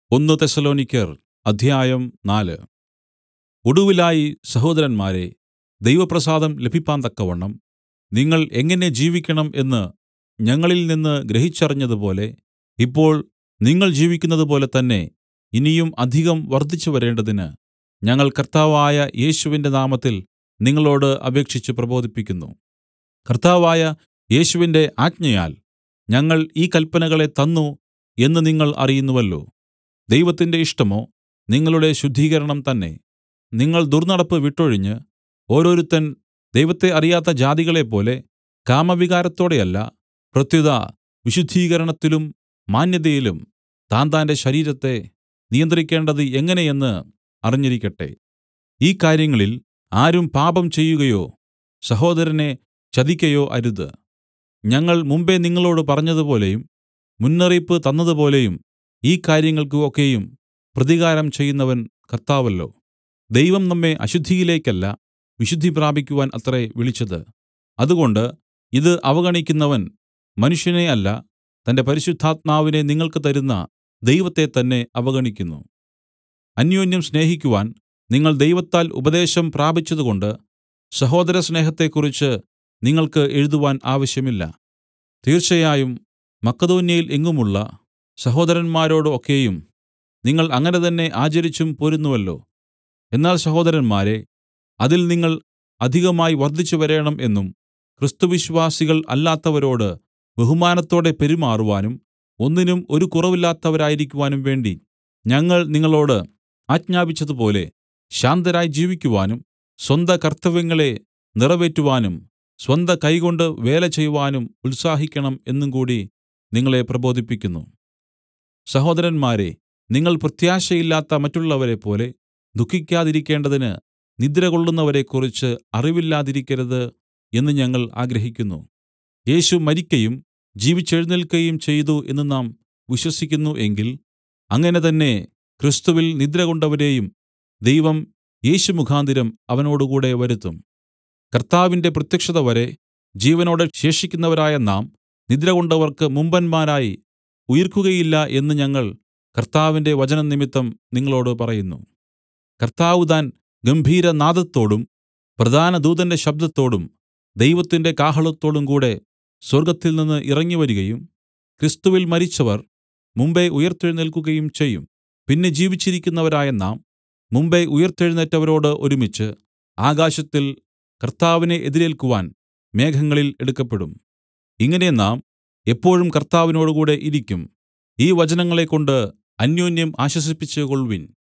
ഒന്ന് തെസ്സലോനിക്യർ അധ്യായം നാല് ഒടുവിലായി സഹോദരന്മാരേ ദൈവപ്രസാദം ലഭിപ്പാന്തക്കവണ്ണം നിങ്ങൾ എങ്ങനെ ജീവിക്കണം എന്ന് ഞങ്ങളിൽനിന്ന് ഗ്രഹിച്ചറിഞ്ഞതുപോലെ ഇപ്പോൾ നിങ്ങൾ ജീവിക്കുന്നതുപോലെ തന്നെ ഇനിയും അധികം വർദ്ധിച്ചുവരേണ്ടതിന് ഞങ്ങൾ കർത്താവായ യേശുവിന്റെ നാമത്തിൽ നിങ്ങളോട് അപേക്ഷിച്ച് പ്രബോധിപ്പിക്കുന്നു കർത്താവായ യേശുവിന്റെ ആജ്ഞയാൽ ഞങ്ങൾ ഈ കല്പനകളെ തന്നു എന്ന് നിങ്ങൾ അറിയുന്നുവല്ലോ ദൈവത്തിന്റെ ഇഷ്ടമോ നിങ്ങളുടെ ശുദ്ധീകരണം തന്നെ നിങ്ങൾ ദുർന്നടപ്പ് വിട്ടൊഴിഞ്ഞ് ഓരോരുത്തൻ ദൈവത്തെ അറിയാത്ത ജാതികളെപ്പോലെ കാമവികാരത്തോടെയല്ല പ്രത്യുത വിശുദ്ധീകരണത്തിലും മാന്യതയിലും താന്താന്റെ ശരീരത്തെ നിയന്ത്രിക്കേണ്ടത് എങ്ങനെ എന്ന് അറിഞ്ഞിരിക്കട്ടെ ഈ കാര്യങ്ങളിൽ ആരും പാപം ചെയ്യുകയോ സഹോദരനെ ചതിക്കയോ അരുത് ഞങ്ങൾ മുമ്പെ നിങ്ങളോട് പറഞ്ഞതുപോലെയും മുന്നറിയിപ്പ് തന്നതുപോലെയും ഈ കാര്യങ്ങൾക്ക് ഒക്കെയും പ്രതികാരം ചെയ്യുന്നവൻ കർത്താവല്ലോ ദൈവം നമ്മെ അശുദ്ധിയിലേക്കല്ല വിശുദ്ധി പ്രാപിക്കുവാൻ അത്രേ വിളിച്ചത് അതുകൊണ്ട് ഇത് അവഗണിക്കുന്നവൻ മനുഷ്യനെ അല്ല തന്റെ പരിശുദ്ധാത്മാവിനെ നിങ്ങൾക്ക് തരുന്ന ദൈവത്തെ തന്നെ അവഗണിക്കുന്നു അന്യോന്യം സ്നേഹിക്കുവാൻ നിങ്ങൾ ദൈവത്താൽ ഉപദേശം പ്രാപിച്ചതുകൊണ്ട് സഹോദരസ്നേഹത്തെക്കുറിച്ച് നിങ്ങൾക്ക് എഴുതുവാൻ ആവശ്യമില്ല തീർച്ചയായും മക്കെദോന്യയിൽ എങ്ങുമുള്ള സഹോദരന്മാരോട് ഒക്കെയും നിങ്ങൾ അങ്ങനെ തന്നെ ആചരിച്ചും പോരുന്നുവല്ലോ എന്നാൽ സഹോദരന്മാരേ അതിൽ നിങ്ങൾ അധികമായി വർദ്ധിച്ചുവരേണം എന്നും ക്രിസ്തുവിശ്വാസികൾ അല്ലാത്തവരോട് ബഹുമാനത്തോടെ പെരുമാറുവാനും ഒന്നിനും ഒരു കുറവില്ലാത്തവരായിരിക്കുവാനും വേണ്ടി ഞങ്ങൾ നിങ്ങളോട് ആജ്ഞാപിച്ചതുപോലെ ശാന്തരായി ജീവിക്കുവാനും സ്വന്ത കർത്തവ്യങ്ങളെ നിറവേറ്റുവാനും സ്വന്ത കൈകൊണ്ട് വേല ചെയ്‌വാനും ഉത്സാഹിക്കണം എന്നുംകൂടി നിങ്ങളെ പ്രബോധിപ്പിക്കുന്നു സഹോദരന്മാരേ നിങ്ങൾ പ്രത്യാശയില്ലാത്ത മറ്റുള്ളവരെപ്പോലെ ദുഃഖിക്കാതിരിക്കേണ്ടതിന് നിദ്രകൊള്ളുന്നവരെക്കുറിച്ച് അറിവില്ലാതിരിക്കരുത് എന്ന് ഞങ്ങൾ ആഗ്രഹിക്കുന്നു യേശു മരിക്കയും ജീവിച്ചെഴുന്നേൽക്കയും ചെയ്തു എന്ന് നാം വിശ്വസിക്കുന്നു എങ്കിൽ അങ്ങനെ തന്നെ ക്രിസ്തുവിൽ നിദ്രകൊണ്ടവരെയും ദൈവം യേശു മുഖാന്തരം അവനോടുകൂടെ വരുത്തും കർത്താവിന്റെ പ്രത്യക്ഷത വരെ ജീവനോടെ ശേഷിക്കുന്നവരായ നാം നിദ്രകൊണ്ടവർക്ക് മുമ്പന്മാരായി ഉയിർക്കുകയില്ല എന്ന് ഞങ്ങൾ കർത്താവിന്റെ വചനം നിമിത്തം നിങ്ങളോട് പറയുന്നു കർത്താവ് താൻ ഗംഭീരനാദത്തോടും പ്രധാന ദൂതന്റെ ശബ്ദത്തോടും ദൈവത്തിന്റെ കാഹളത്തോടും കൂടെ സ്വർഗ്ഗത്തിൽനിന്ന് ഇറങ്ങിവരികയും ക്രിസ്തുവിൽ മരിച്ചവർ മുമ്പെ ഉയിർത്തെഴുന്നേൽക്കുകയും ചെയ്യും പിന്നെ ജീവിച്ചിരിക്കുന്നവരായ നാം മുമ്പെ ഉയിർത്തെഴുന്നേറ്റവരോട് ഒരുമിച്ച് ആകാശത്തിൽ കർത്താവിനെ എതിരേൽക്കുവാൻ മേഘങ്ങളിൽ എടുക്കപ്പെടും ഇങ്ങനെ നാം എപ്പോഴും കർത്താവിനോടുകൂടെ ഇരിക്കും ഈ വചനങ്ങളെക്കൊണ്ട് അന്യോന്യം ആശ്വസിപ്പിച്ചുകൊൾവിൻ